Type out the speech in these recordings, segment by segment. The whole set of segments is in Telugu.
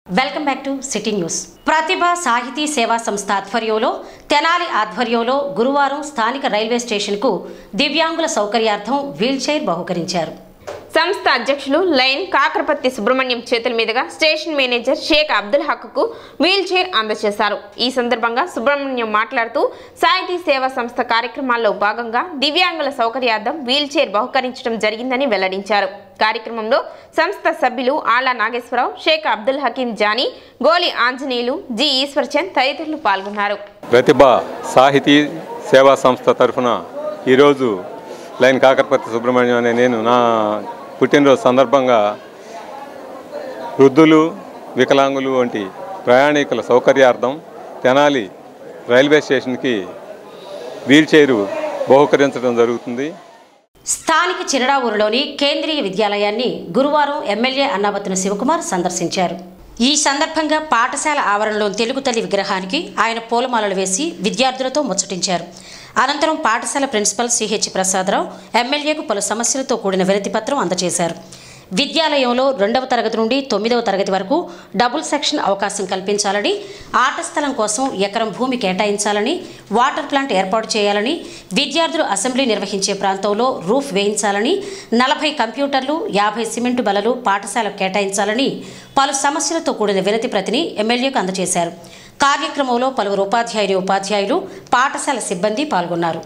welcome back to city news Pratibha Sahiti Seva సంస్థ ఆధ్వర్యంలో తెనాలి ఆధ్వర్యంలో గురువారం స్థానిక రైల్వే స్టేషన్కు దివ్యాంగుల సౌకర్యార్థం వీల్చైర్ బహుకరించారు సంస్థ అధ్యక్షులు లైన్ కాకరపత్తి సుబ్రహ్మణ్యం చేతుల మీదుగా స్టేషన్ మేనేజర్ షేక్ అబ్దుల్ హక్కు వీల్ చైర్ అందజేశారు ఈ సందర్భంగా సుబ్రహ్మణ్యం మాట్లాడుతూ సాహితీ సేవా సంస్థ కార్యక్రమాల్లో భాగంగా దివ్యాంగుల సౌకర్యార్థం వీల్ చైర్ బహుకరించడం జరిగిందని వెల్లడించారు కార్యక్రమంలో సంస్థ సభ్యులు ఆళ్ల నాగేశ్వరరావు షేక్ అబ్దుల్ హకీం జానీ గోలి ఆంజనేయులు జి ఈశ్వర్చంద్ తదితరులు పాల్గొన్నారు ప్రతిభ సాహితీ సేవా సంస్థ తరఫున ఈరోజు లైన్ కాకరపతి సుబ్రహ్మణ్యం అనే నేను నా పుట్టినరోజు సందర్భంగా వృద్ధులు వికలాంగులు వంటి ప్రయాణికుల సౌకర్యార్థం తెనాలి రైల్వే స్టేషన్కి వీల్ చైరు బహుకరించడం జరుగుతుంది స్థానిక చిరడావూరులోని కేంద్రీయ విద్యాలయాన్ని గురువారం ఎమ్మెల్యే అన్నాబత్తున శివకుమార్ సందర్శించారు ఈ సందర్భంగా పాఠశాల ఆవరణలోని తెలుగు తల్లి విగ్రహానికి ఆయన పూలమాలలు వేసి విద్యార్థులతో ముచ్చటించారు అనంతరం పాఠశాల ప్రిన్సిపల్ సిహెచ్ ప్రసాదరావు ఎమ్మెల్యేకు పలు సమస్యలతో కూడిన వినతి పత్రం అందజేశారు విద్యాలయంలో రెండవ తరగతి నుండి తొమ్మిదవ తరగతి వరకు డబుల్ సెక్షన్ అవకాశం కల్పించాలని ఆట స్థలం కోసం ఎకరం భూమి కేటాయించాలని వాటర్ ప్లాంట్ ఏర్పాటు చేయాలని విద్యార్థులు అసెంబ్లీ నిర్వహించే ప్రాంతంలో రూఫ్ వేయించాలని నలభై కంప్యూటర్లు యాభై సిమెంటు బలలు పాఠశాలకు కేటాయించాలని పలు సమస్యలతో కూడిన వినతి ప్రతిని ఎమ్మెల్యేకు అందజేశారు కార్యక్రమంలో పలువురు ఉపాధ్యాయులు ఉపాధ్యాయులు పాఠశాల సిబ్బంది పాల్గొన్నారు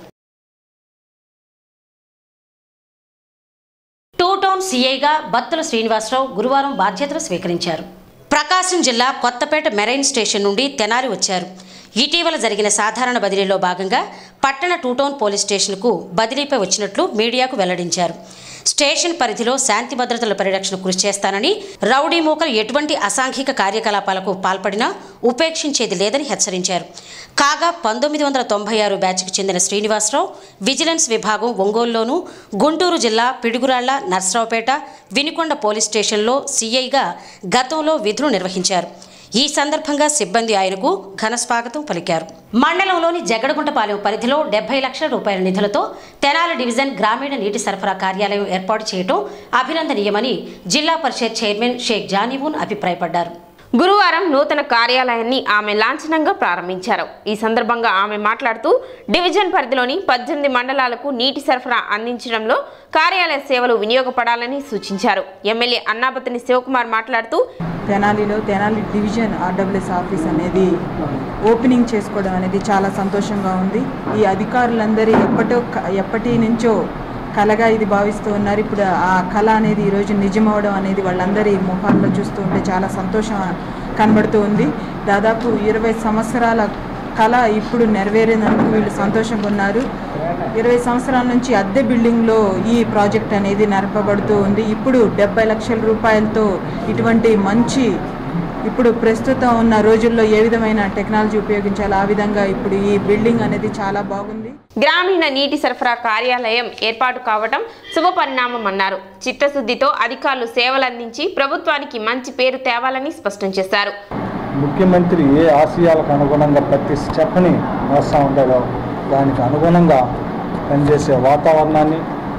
టూ టౌన్ సీఐగా బత్తుల శ్రీనివాసరావు గురువారం బాధ్యతలు స్వీకరించారు ప్రకాశం జిల్లా కొత్తపేట మెరైన్ స్టేషన్ నుండి తెనాలి వచ్చారు ఇటీవల జరిగిన సాధారణ బదిలీలో భాగంగా పట్టణ టూ టౌన్ పోలీస్ స్టేషన్కు బదిలీపై వచ్చినట్లు మీడియాకు వెల్లడించారు స్టేషన్ పరిధిలో శాంతి భద్రతల పరిరక్షణ కృషి చేస్తానని రౌడీ మూకలు ఎటువంటి అసాంఘిక కార్యకలాపాలకు పాల్పడినా ఉపేక్షించేది లేదని హెచ్చరించారు కాగా పంతొమ్మిది వందల తొంభై ఆరు బ్యాచ్కి చెందిన శ్రీనివాసరావు విజిలెన్స్ విభాగం ఒంగోలులోను గుంటూరు జిల్లా పిడుగురాళ్ల నర్సరావుపేట వినుకొండ పోలీస్ స్టేషన్లో సీఐగా గతంలో విధులు నిర్వహించారు ఈ సందర్భంగా సిబ్బంది ఆయనకు ఘన స్వాగతం పలికారు మండలంలోని జగడగుంటపాలెం పరిధిలో డెబ్బై లక్షల రూపాయల నిధులతో తెనాలి డివిజన్ గ్రామీణ నీటి సరఫరా కార్యాలయం ఏర్పాటు చేయడం అభినందనీయమని జిల్లా పరిషత్ చైర్మన్ షేక్ జానీబూన్ అభిప్రాయపడ్డారు గురువారం నూతన కార్యాలయాన్ని ఆమె లాంఛనంగా ప్రారంభించారు ఈ సందర్భంగా ఆమె మాట్లాడుతూ డివిజన్ పరిధిలోని పద్దెనిమిది మండలాలకు నీటి సరఫరా అందించడంలో కార్యాలయ సేవలు వినియోగపడాలని సూచించారు ఎమ్మెల్యే అన్నాపతిని శివకుమార్ మాట్లాడుతూ తెనాలిలో తెనాలి డివిజన్ ఆర్డబ్ల్యూఎస్ ఆఫీస్ అనేది ఓపెనింగ్ చేసుకోవడం అనేది చాలా సంతోషంగా ఉంది ఈ అధికారులందరూ ఎప్పటో క- ఎప్పటి నుంచో కళగా ఇది భావిస్తూ ఉన్నారు ఇప్పుడు ఆ కళ అనేది ఈరోజు నిజమవడం అనేది వాళ్ళందరి ముఖాల్లో చూస్తూ ఉంటే చాలా సంతోషం కనబడుతూ ఉంది దాదాపు ఇరవై సంవత్సరాల కళ ఇప్పుడు నెరవేరినందుకు వీళ్ళు సంతోషంగా ఉన్నారు ఇరవై సంవత్సరాల నుంచి అద్దె బిల్డింగ్లో ఈ ప్రాజెక్ట్ అనేది నడపబడుతూ ఉంది ఇప్పుడు డెబ్బై లక్షల రూపాయలతో ఇటువంటి మంచి ఇప్పుడు ప్రస్తుతం ఉన్న రోజుల్లో ఏ విధమైన టెక్నాలజీ ఉపయోగించాలో ఆ విధంగా ఇప్పుడు ఈ బిల్డింగ్ అనేది చాలా బాగుంది గ్రామీణ నీటి సరఫరా కార్యాలయం ఏర్పాటు కావటం శుభపరిణామం అన్నారు చిత్తశుద్ధితో అధికారులు సేవలందించి ప్రభుత్వానికి మంచి పేరు తేవాలని స్పష్టం చేశారు ముఖ్యమంత్రి ఏ ఆశయాలకు అనుగుణంగా ప్రతి స్టెప్ని వేస్తూ ఉంటాడో దానికి అనుగుణంగా పనిచేసే వాతావరణాన్ని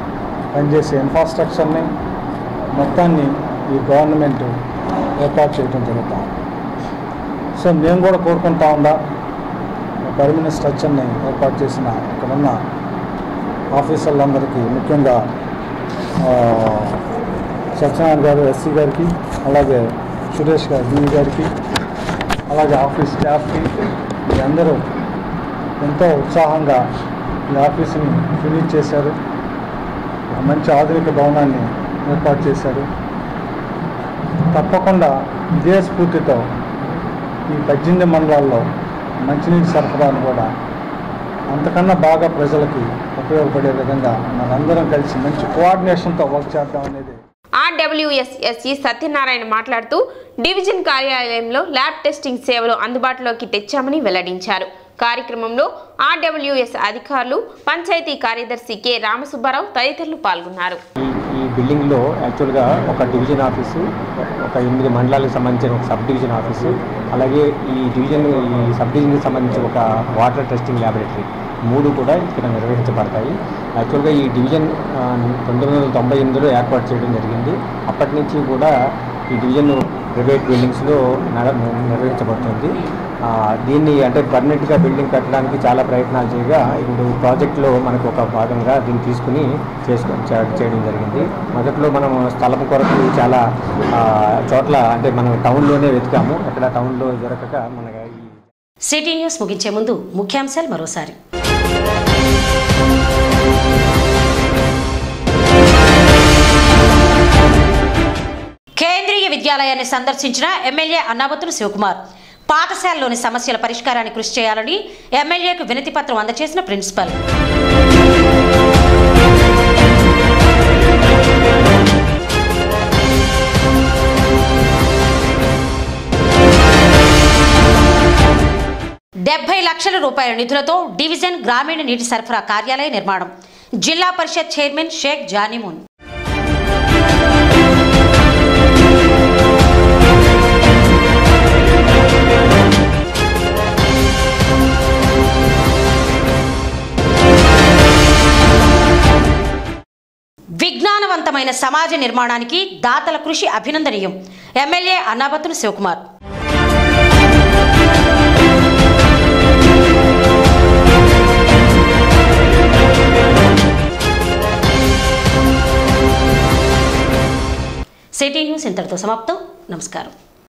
పనిచేసే ఇన్ఫ్రాస్ట్రక్చర్ని మొత్తాన్ని ఈ గవర్నమెంట్ ఏర్పాటు చేయడం జరుగుతాం సో మేము కూడా కోరుకుంటా ఉందా పర్మనెంట్ స్ట్రక్చర్ని ఏర్పాటు చేసిన ఇక్కడున్న ఆఫీసర్లందరికీ ముఖ్యంగా ఆ, సత్యనారాయణ గారు ఎస్సీ గారికి అలాగే సురేష్ గారు డిఈ గారికి అలాగే ఆఫీస్ స్టాఫ్కి మీ అందరూ ఎంతో ఉత్సాహంగా ఈ ఆఫీసుని ఫినిష్ చేశారు మంచి ఆధునిక భవనాన్ని ఏర్పాటు చేశారు తప్పకుండా ఇదే స్ఫూర్తితో ఈ పద్దెనిమిది మండలాల్లో మంచినీటి సరఫరాను కూడా అంతకన్నా బాగా ప్రజలకి ఉపయోగపడే విధంగా మనందరం కలిసి మంచి కోఆర్డినేషన్తో వర్క్ చేద్దాం అనేది ఆర్డబ్ల్యూఎస్ఎస్ఈ సత్యనారాయణ మాట్లాడుతూ డివిజన్ కార్యాలయంలో ల్యాబ్ టెస్టింగ్ సేవలు అందుబాటులోకి తెచ్చామని వెల్లడించారు కార్యక్రమంలో ఆర్డబ్ల్యూఎస్ అధికారులు పంచాయతీ కార్యదర్శి కె రామసుబ్బారావు తదితరులు పాల్గొన్నారు ఈ ఈ బిల్డింగ్లో యాక్చువల్గా ఒక డివిజన్ ఆఫీసు ఒక ఎనిమిది మండలాలకు సంబంధించిన ఒక సబ్ డివిజన్ ఆఫీసు అలాగే ఈ డివిజన్ ఈ సబ్ డివిజన్కి సంబంధించి ఒక వాటర్ టెస్టింగ్ ల్యాబొరేటరీ మూడు కూడా ఇక్కడ నిర్వహించబడతాయి యాక్చువల్గా ఈ డివిజన్ ఆ, పంతొమ్మిది వందల తొంభై ఎనిమిదిలో ఏర్పాటు చేయడం జరిగింది అప్పటి నుంచి కూడా ఈ డివిజన్ ప్రైవేట్ బిల్డింగ్స్లో నడ- నిర్వహించబడుతుంది ఆ, దీన్ని అంటే పర్మనెంట్గా బిల్డింగ్ కట్టడానికి చాలా ప్రయత్నాలు చేయగా ఇప్పుడు ప్రాజెక్ట్లో మనకు ఒక భాగంగా దీన్ని తీసుకుని చేసుకో చే- చేయడం జరిగింది మొదట్లో మనం స్థలం కొరకు చాలా ఆ, చోట్ల అంటే మనం టౌన్లోనే వెతికాము అక్కడ టౌన్లో దొరకక మన ఈ సిటీ న్యూస్ ముగించే ముందు ముఖ్యాంశాలు మరోసారి కేంద్రీయ విద్యాలయాన్ని సందర్శించిన ఎమ్మెల్యే అన్నాబతులు శివకుమార్ పాఠశాలలోని సమస్యల పరిష్కారానికి కృషి చేయాలని ఎమ్మెల్యేకు వినతి పత్రం అందజేసిన ప్రిన్సిపల్ డెబ్బై లక్షల రూపాయల నిధులతో డివిజన్ గ్రామీణ నీటి సరఫరా కార్యాలయ నిర్మాణం జిల్లా పరిషత్ చైర్మన్ షేక్ జానిమున్ విజ్ఞానవంతమైన సమాజ నిర్మాణానికి దాతల కృషి అభినందనీయం MLA Annabathuni Sivakumar city news ఇంతటితో సమాప్తం నమస్కారం